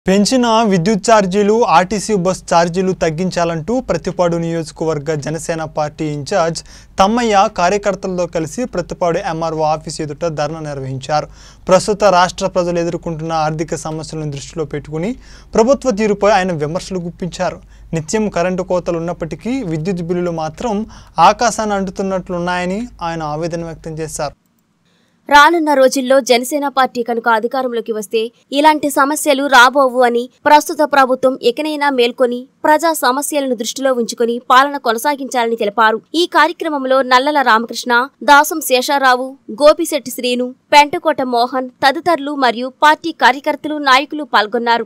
పెంచిన విద్యుత్ ఛార్జీలు ఆర్టీసీ బస్ ఛార్జీలు తగ్గించాలంటూ ప్రతిపాడు నియోజకవర్గ జనసేన పార్టీ ఇన్ఛార్జ్ తమ్మయ్య కార్యకర్తలతో కలిసి ప్రతిపాడు ఎంఆర్ఓ ఆఫీస్ ఎదుట ధర్నా నిర్వహించారు ప్రస్తుత రాష్ట్ర ప్రజలు ఎదుర్కొంటున్న ఆర్థిక సమస్యలను దృష్టిలో పెట్టుకుని ప్రభుత్వ తీరుపై ఆయన విమర్శలు గుప్పించారు నిత్యం కరెంటు కోతలు ఉన్నప్పటికీ విద్యుత్ బిల్లులు మాత్రం ఆకాశాన్ని అంటుతున్నట్లున్నాయని ఆయన ఆవేదన వ్యక్తం చేశారు రానున్న రోజుల్లో జనసేన పార్టీ కనుక అధికారంలోకి వస్తే ఇలాంటి సమస్యలు రాబోవు అని ప్రస్తుత ప్రభుత్వం ఎకనైనా మేల్కొని ప్రజా సమస్యలను దృష్టిలో ఉంచుకుని పాలన కొనసాగించాలని తెలిపారు ఈ కార్యక్రమంలో నల్లల రామకృష్ణ దాసం శేషారావు గోపిశెట్టి శ్రీను పెంటకోట మోహన్ తదితరులు మరియు పార్టీ కార్యకర్తలు నాయకులు పాల్గొన్నారు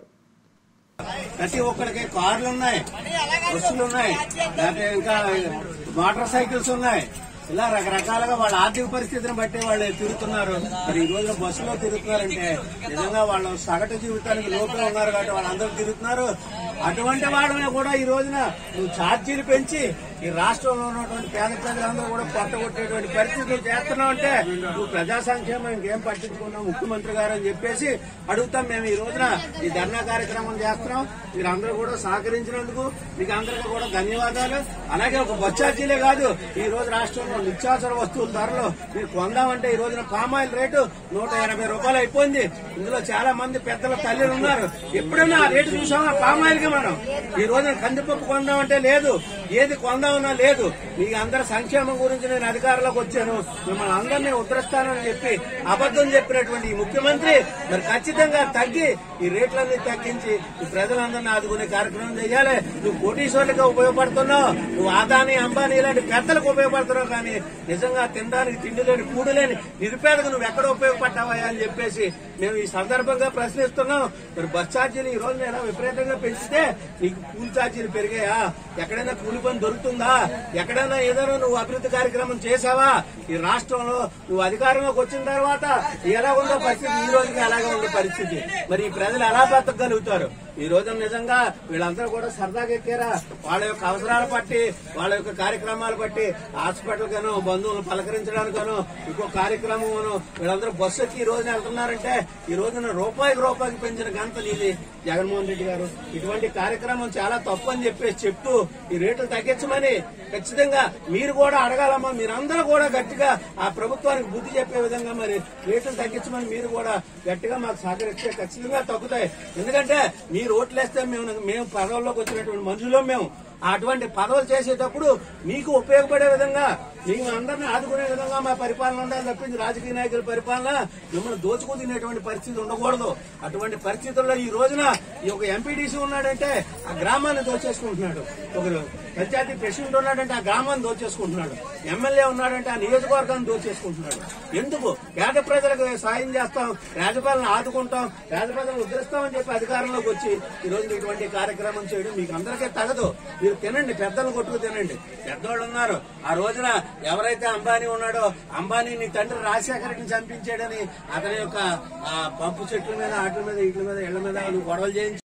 ప్రతి ఒక్కరికి కార్లు ఉన్నాయి బస్సులు ఉన్నాయి లేకపోతే ఇంకా మోటార్ సైకిల్స్ ఉన్నాయి ఇలా రకరకాలుగా వాళ్ళ ఆర్థిక పరిస్థితిని బట్టి వాళ్ళు తిరుగుతున్నారు మరి ఈ రోజున బస్సులో తిరుగుతున్నారంటే నిజంగా వాళ్ళు సగటు జీవితానికి లోపల ఉన్నారు కాబట్టి వాళ్ళందరూ తిరుగుతున్నారు అటువంటి వాళ్ళని కూడా ఈ రోజున నువ్వు ఛార్జీలు పెంచి ఈ రాష్ట్రంలో ఉన్నటువంటి పేద ప్రజలందరూ కూడా కొట్టగొట్టేటువంటి పరిస్థితి నువ్వు చేస్తున్నావు అంటే నువ్వు ప్రజా సంక్షేమం ఇంకేం పట్టించుకున్నావు ముఖ్యమంత్రి గారు అని చెప్పేసి అడుగుతాం మేము ఈ రోజున ఈ ధర్నా కార్యక్రమం చేస్తున్నాం మీరందరూ కూడా సహకరించినందుకు మీకు అందరికీ కూడా ధన్యవాదాలు అలాగే ఒక బస్ ఛార్జీలే కాదు ఈ రోజు రాష్ట్రంలో నిత్యావసర వస్తువుల ధరలు మీరు కొందామంటే ఈ రోజున పామాయిల్ రేటు నూట ఎనభై రూపాయలు అయిపోయింది ఇందులో చాలా మంది పెద్దల తల్లిలు ఉన్నారు ఎప్పుడైనా ఆ రేటు చూసామా పామాయిల్ కి మనం ఈ రోజున కందిపప్పు కొందామంటే లేదు ఏది కొందామన్నా లేదు మీ అందరి సంక్షేమం గురించి నేను అధికారంలోకి వచ్చాను మిమ్మల్ని అందరినీ ఉద్ధరిస్తానని చెప్పి అబద్దం చెప్పినటువంటి ఈ ముఖ్యమంత్రి మరి ఖచ్చితంగా తగ్గి ఈ రేట్లన్నీ తగ్గించి ఈ ప్రజలందరినీ ఆదుకునే కార్యక్రమం చేయాలి నువ్వు కోటీశ్వర్లుగా ఉపయోగపడుతున్నావు నువ్వు ఆదాని అంబానీ ఇలాంటి పెద్దలకు ఉపయోగపడుతున్నావు కానీ నిజంగా తినడానికి తిండి లేని కూడు లేని నిరుపేదకు నువ్వు ఎక్కడ ఉపయోగపడ్డావా అని చెప్పేసి మేము ఈ సందర్భంగా ప్రశ్నిస్తున్నాం మరి బస్ ఛార్జీలు ఈ రోజు ఎలా విపరీతంగా పెంచితే నీకు కూలి ఛార్జీలు పెరిగాయా ఎక్కడైనా కూలి పని దొరుకుతుందా ఎక్కడైనా ఏదైనా నువ్వు అభివృద్ధి కార్యక్రమం చేశావా ఈ రాష్ట్రంలో నువ్వు అధికారంలోకి వచ్చిన తర్వాత ఎలా ఉందో పరిస్థితి ఈ రోజుకి అలాగే ఉండే పరిస్థితి మరి ఈ ప్రజలు ఎలా బతకగలుగుతారు ఈ రోజు నిజంగా వీళ్ళందరూ కూడా సరదాగా ఎక్కారా వాళ్ళ యొక్క అవసరాలు బట్టి వాళ్ళ యొక్క కార్యక్రమాలు బట్టి హాస్పిటల్ గాను బంధువులను పలకరించడానికను ఇంకో కార్యక్రమం వీళ్ళందరూ బస్సు ఎక్కి ఈ రోజున వెళ్తున్నారంటే ఈ రోజున రూపాయికి రూపాయికి పెంచిన గంత నీది జగన్మోహన్ రెడ్డి గారు ఇటువంటి కార్యక్రమం చాలా తప్పు అని చెప్పేసి చెప్తూ ఈ రేట్లు తగ్గించమని ఖచ్చితంగా మీరు కూడా అడగాలమ్మా మీరందరూ కూడా గట్టిగా ఆ ప్రభుత్వానికి బుద్ధి చెప్పే విధంగా మరి రేట్లు తగ్గించమని మీరు కూడా గట్టిగా మాకు సహకరిస్తే ఖచ్చితంగా తగ్గుతాయి ఎందుకంటే మీరు ఓట్లేస్తే మేము మేము పదవుల్లోకి వచ్చినటువంటి మనుషులు మేము అటువంటి పదవులు చేసేటప్పుడు మీకు ఉపయోగపడే విధంగా మీకు అందరినీ ఆదుకునే విధంగా మా పరిపాలన ఉండాలి తప్పించి రాజకీయ నాయకుల పరిపాలన మిమ్మల్ని దోచుకు తినేటువంటి పరిస్థితి ఉండకూడదు అటువంటి పరిస్థితుల్లో ఈ రోజున ఈ ఒక ఎంపీడీసీ ఉన్నాడంటే ఆ గ్రామాన్ని దోచేసుకుంటున్నాడు ఒకరు పంచాయతీ ప్రెసిడెంట్ ఉన్నాడంటే ఆ గ్రామాన్ని దోచేసుకుంటున్నాడు ఎమ్మెల్యే ఉన్నాడంటే ఆ నియోజకవర్గాన్ని దోచేసుకుంటున్నాడు ఎందుకు పేద ప్రజలకు సాయం చేస్తాం పేద ప్రజలను ఆదుకుంటాం పేద ప్రజలను ఉద్ధరిస్తామని చెప్పి అధికారంలోకి వచ్చి ఈ రోజు ఇటువంటి కార్యక్రమం చేయడం మీకు అందరికీ తగదు మీరు తినండి పెద్దలు కొట్టుకు తినండి పెద్దోళ్ళు ఉన్నారు ఆ రోజున ఎవరైతే అంబానీ ఉన్నాడో అంబానీ నీ తండ్రి రాజశేఖర రెడ్డిని చంపించాడని అతని యొక్క ఆ, పంపు చెట్ల మీద ఆటల మీద వీటి మీద ఇళ్ల మీద నువ్వు గొడవలు చేయించి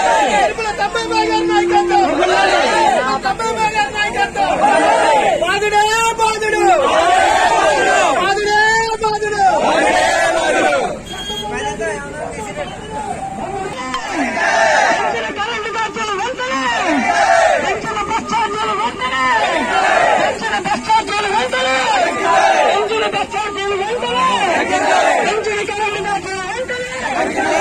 బాధుడే బాధుడు బాధుడే బాధుడు కరెంటు ఖర్చులు వెంటనే పెంచిన బస్ ఛార్జీలు వెంటనే పెంచిన బస్ ఛార్జీలు వెంటనే పెంచిన బస్ ఛార్జీలు వెంటనే పెంచిన కరెంటు ఖర్చులు వెంటనే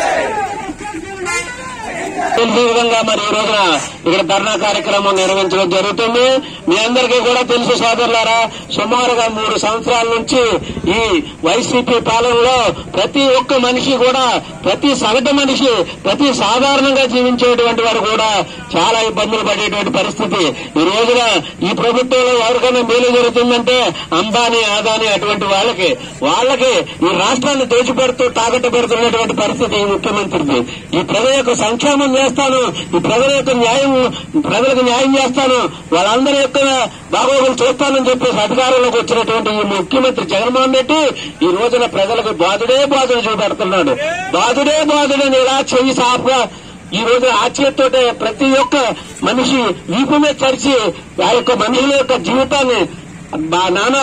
తెలిసే విధంగా మరి ఈ రోజున ఇక్కడ ధర్నా కార్యక్రమం నిర్వహించడం జరుగుతుంది మీ అందరికీ కూడా తెలుసు సోదరులారా సుమారుగా మూడు సంవత్సరాల నుంచి ఈ వైసీపీ పాలనలో ప్రతి ఒక్క మనిషి కూడా ప్రతి సగటు మనిషి ప్రతి సాధారణంగా జీవించేటువంటి వారు కూడా చాలా ఇబ్బందులు పడేటువంటి పరిస్థితి ఈ రోజున ఈ ప్రభుత్వంలో ఎవరికైనా మేలు జరుగుతుందంటే అంబానీ ఆదాని అటువంటి వాళ్ళకి వాళ్ళకి ఈ రాష్ట్రాన్ని దోచిపెడుతూ తాకట్టు పెడుతున్నటువంటి పరిస్థితి ఈ ముఖ్యమంత్రిది ఈ ప్రజల యొక్క సంక్షేమం చేస్తాను ఈ ప్రజల యొక్క న్యాయం ప్రజలకు న్యాయం చేస్తాను వాళ్ళందరి యొక్క బాగోగులు చూస్తానని చెప్పేసి అధికారంలోకి వచ్చినటువంటి ఈ ముఖ్యమంత్రి జగన్మోహన్ రెడ్డి ఈ రోజున ప్రజలకు బాధుడే బాధుడు చూపెడుతున్నాడు బాధుడే బాధుడని ఇలా చెయ్యి సాపుగా ఈ రోజు ఆ చేతితోటే ప్రతి ఒక్క మనిషి వీపు మీద చరిచి ఆ యొక్క మనుషుల యొక్క జీవితాన్ని మా నాన్న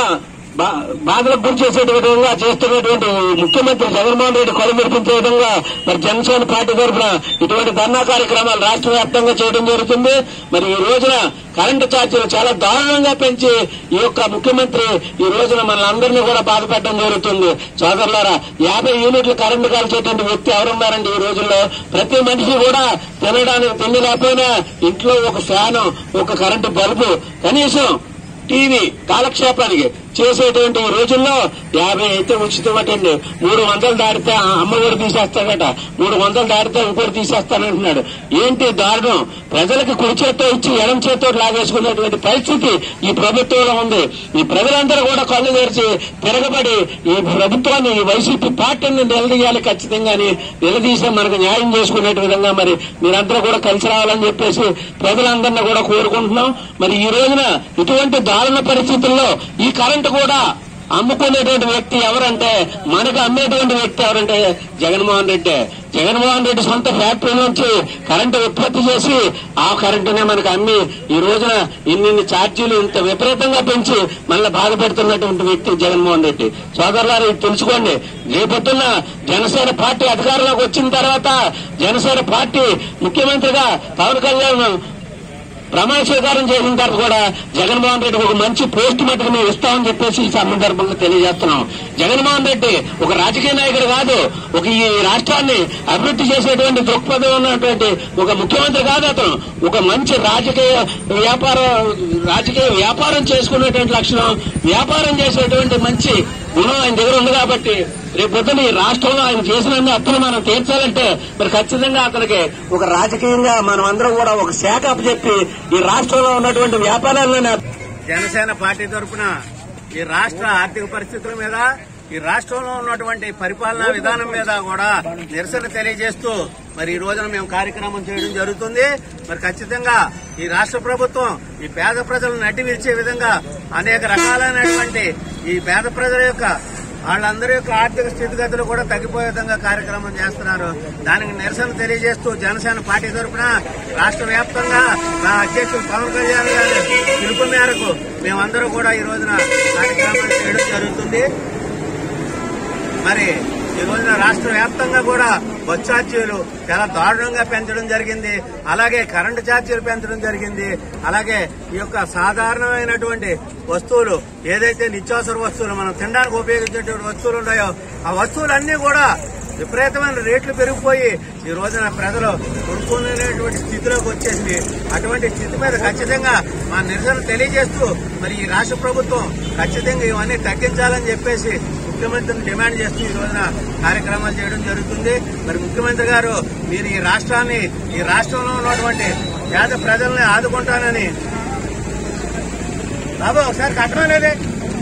బా- బాధలకు గురి చేసే విధంగా చేస్తున్నటువంటి ముఖ్యమంత్రి జగన్మోహన్ రెడ్డి కొలు మెరిపించే విధంగా మరి జనసేన పార్టీ తరఫున ఇటువంటి ధర్నా కార్యక్రమాలు రాష్ట్ర వ్యాప్తంగా చేయడం జరుగుతుంది మరి ఈ రోజున కరెంటు ఛార్జీలు చాలా దారుణంగా పెంచి ఈ యొక్క ముఖ్యమంత్రి ఈ రోజున మనల్ని కూడా బాధ పెట్టడం జరుగుతుంది సోదరులారా యాభై యూనిట్లు కరెంటు కాల్చేటువంటి వ్యక్తి ఎవరున్నారండి ఈ రోజుల్లో ప్రతి మనిషి కూడా తినడానికి తిండి లేకపోయినా ఇంట్లో ఒక ఫ్యాను ఒక కరెంటు బల్బు కనీసం టీవీ కాలక్షేపానికి చేసేటువంటి ఈ రోజుల్లో యాభై అయితే ఉచితమటండి మూడు వందలు దాటితే ఆ అమ్మ కూడా తీసేస్తాడట మూడు వందలు దాటితే ఇంకోటి తీసేస్తానంటున్నాడు ఏంటి దారుణం ప్రజలకు కుడి చేత్తో ఇచ్చి ఎడం చేత్తో లాగేసుకునేటువంటి పరిస్థితి ఈ ప్రభుత్వంలో ఉంది ఈ ప్రజలందరూ కూడా కళ్ళు తెరిచి తిరగబడి ఈ ప్రభుత్వాన్ని ఈ వైసీపీ పార్టీని నిలదీయాలి ఖచ్చితంగాని నిలదీసి మనకు న్యాయం చేసుకునే విధంగా మరి మీరందరూ కూడా కలిసి రావాలని చెప్పేసి ప్రజలందరినీ కూడా కోరుకుంటున్నాం మరి ఈ రోజున ఇటువంటి దారుణ పరిస్థితుల్లో ఈ కరెంటు కూడా అమ్ముకునేటువంటి వ్యక్తి ఎవరంటే మనకు అమ్మేటువంటి వ్యక్తి ఎవరంటే జగన్మోహన్ రెడ్డి జగన్మోహన్ రెడ్డి సొంత ఫ్యాక్టరీ నుంచి కరెంటు ఉత్పత్తి చేసి ఆ కరెంటునే మనకు అమ్మి ఈ రోజున ఇన్ని ఛార్జీలు ఇంత విపరీతంగా పెంచి మనల్ని బాధ పెడుతున్నటువంటి వ్యక్తి జగన్మోహన్ రెడ్డి సోదరులారు ఇది తెలుసుకోండి రేపొద్దున్న జనసేన పార్టీ అధికారంలోకి వచ్చిన తర్వాత జనసేన పార్టీ ముఖ్యమంత్రిగా పవన్ కళ్యాణ్ ప్రమాణ స్వీకారం చేసిన తర్వాత కూడా జగన్మోహన్ రెడ్డి ఒక మంచి పోస్ట్ మటుకు మేము ఇస్తామని చెప్పేసి ఈ సందర్భంగా తెలియజేస్తున్నాం జగన్మోహన్ రెడ్డి ఒక రాజకీయ నాయకుడు కాదు ఒక ఈ రాష్ట్రాన్ని అభివృద్ధి చేసేటువంటి దృక్పథం ఉన్నటువంటి ఒక ముఖ్యమంత్రి కాదు అతను ఒక మంచి రాజకీయ వ్యాపార రాజకీయ వ్యాపారం చేసుకునేటువంటి లక్షణం వ్యాపారం చేసేటువంటి మంచి గుణం ఆయన దగ్గర ఉంది కాబట్టి రేపు పొద్దున ఈ రాష్ట్రంలో ఆయన చేసిన అప్పులు మనం తీర్చాలంటే మరి ఖచ్చితంగా అతనికి ఒక రాజకీయంగా మనం అందరం కూడా ఒక శాఖ చెప్పి ఈ రాష్ట్రంలో ఉన్నటువంటి వ్యాపారాలను జనసేన పార్టీ తరఫున ఈ రాష్ట్ర ఆర్థిక పరిస్థితుల మీద ఈ రాష్ట్రంలో ఉన్నటువంటి పరిపాలనా విధానం మీద కూడా నిరసన తెలియజేస్తూ మరి ఈ రోజున మేము కార్యక్రమం చేయడం జరుగుతుంది మరి ఖచ్చితంగా ఈ రాష్ట్ర ప్రభుత్వం ఈ పేద ప్రజలను నడ్డి విరిచే విధంగా అనేక రకాలైనటువంటి ఈ పేద ప్రజల యొక్క వాళ్ళందరి యొక్క ఆర్థిక స్థితిగతులు కూడా తగ్గిపోయే విధంగా కార్యక్రమం చేస్తున్నారు దానికి నిరసన తెలియజేస్తూ జనసేన పార్టీ తరఫున రాష్ట్ర వ్యాప్తంగా నా అధ్యక్షుడు పవన్ కళ్యాణ్ గారి పిలుపు మేరకు మేమందరూ కూడా ఈ రోజున కార్యక్రమాలు చేయడం జరుగుతుంది మరి ఈ రోజున రాష్ట్ర వ్యాప్తంగా కూడా బస్ ఛార్జీలు చాలా దారుణంగా పెంచడం జరిగింది అలాగే కరెంటు ఛార్జీలు పెంచడం జరిగింది అలాగే ఈ యొక్క సాధారణమైనటువంటి వస్తువులు ఏదైతే నిత్యావసర వస్తువులు మనం తినడానికి ఉపయోగించేటువంటి వస్తువులు ఉన్నాయో ఆ వస్తువులన్నీ కూడా విపరీతమైన రేట్లు పెరిగిపోయి ఈ రోజున ప్రజలు కొనుక్కునేటువంటి స్థితిలోకి వచ్చేసింది అటువంటి స్థితి మీద ఖచ్చితంగా మా నిరసన తెలియజేస్తూ మరి ఈ రాష్ట్ర ప్రభుత్వం ఖచ్చితంగా ఇవన్నీ తగ్గించాలని చెప్పేసి ముఖ్యమంత్రిని డిమాండ్ చేస్తూ ఈ రోజున కార్యక్రమాలు చేయడం జరుగుతుంది మరి ముఖ్యమంత్రి గారు మీరు ఈ రాష్ట్రాన్ని ఈ రాష్ట్రంలో ఉన్నటువంటి పేద ప్రజల్ని ఆదుకుంటానని బాబు ఒకసారి కట్టమనేది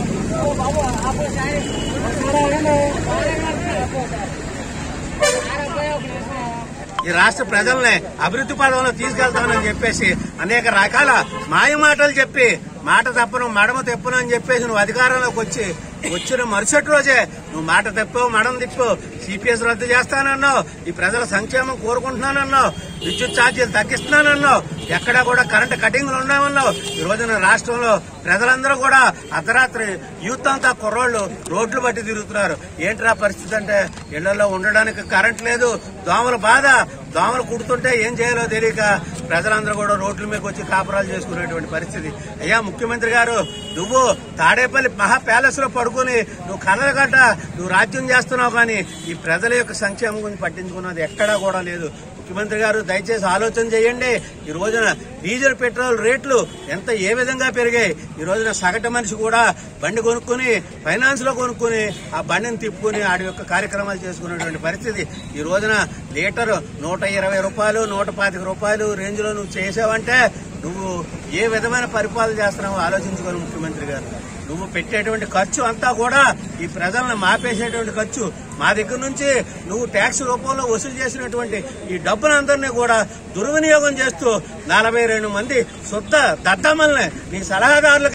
ఈ రాష్ట్ర ప్రజల్ని అభివృద్ధి పదంలో తీసుకెళ్తామని చెప్పేసి అనేక రకాల మాయ మాటలు చెప్పి మాట తప్పను మడమ తెప్పను అని చెప్పేసి నువ్వు అధికారంలోకి వచ్చి వచ్చిన మరుసటి రోజే నువ్వు మాట తెప్పావు మడం తిప్పావు సిపిఎస్ రద్దు చేస్తానన్నావు ఈ ప్రజల సంక్షేమం కోరుకుంటున్నానన్నావు విద్యుత్ ఛార్జీలు తగ్గిస్తున్నానన్నావు ఎక్కడా కూడా కరెంటు కటింగ్లు ఉన్నామన్నావు ఈ రోజున రాష్ట్రంలో ప్రజలందరూ కూడా అర్ధరాత్రి యూత్ అంతా కుర్రోళ్ళు రోడ్లు బట్టి తిరుగుతున్నారు ఏంట్రా పరిస్థితి అంటే ఇళ్లలో ఉండడానికి కరెంట్ లేదు దోమల బాధ దోమలు కుడుతుంటే ఏం చేయాలో తెలియక ప్రజలందరూ కూడా రోడ్ల మీదకి వచ్చి కాపురాలు చేసుకునేటువంటి పరిస్థితి అయ్యా ముఖ్యమంత్రి గారు నువ్వు తాడేపల్లి మహా ప్యాలెస్ లో పడుకుని నువ్వు కదలగడ్డ నువ్వు రాజ్యం చేస్తున్నావు కానీ ఈ ప్రజల యొక్క సంక్షేమం గురించి పట్టించుకున్నది ఎక్కడా కూడా లేదు ముఖ్యమంత్రి గారు దయచేసి ఆలోచన చేయండి ఈ రోజున డీజిల్ పెట్రోల్ రేట్లు ఎంత ఏ విధంగా పెరిగాయి ఈ రోజున సగటు మనిషి కూడా బండి కొనుక్కుని ఫైనాన్స్ లో కొనుక్కుని ఆ బండిని తిప్పుకుని ఆడి యొక్క కార్యక్రమాలు చేసుకునేటువంటి పరిస్థితి ఈ రోజున లీటర్ నూట ఇరవై రూపాయలు నూట పాతిక రూపాయలు రేంజ్ లో నువ్వు చేసావంటే నువ్వు ఏ విధమైన పరిపాలన చేస్తున్నావో ఆలోచించుకోను ముఖ్యమంత్రి గారు నువ్వు పెట్టేటువంటి ఖర్చు అంతా కూడా ఈ ప్రజలను మాపేసేటువంటి ఖర్చు మా దగ్గర నుంచి నువ్వు ట్యాక్స్ రూపంలో వసూలు చేసినటువంటి ఈ డబ్బులందరినీ కూడా దుర్వినియోగం చేస్తూ నలభై రెండు మంది శుద్ధ దద్దమ్మల్ని నీ సలహాదారులు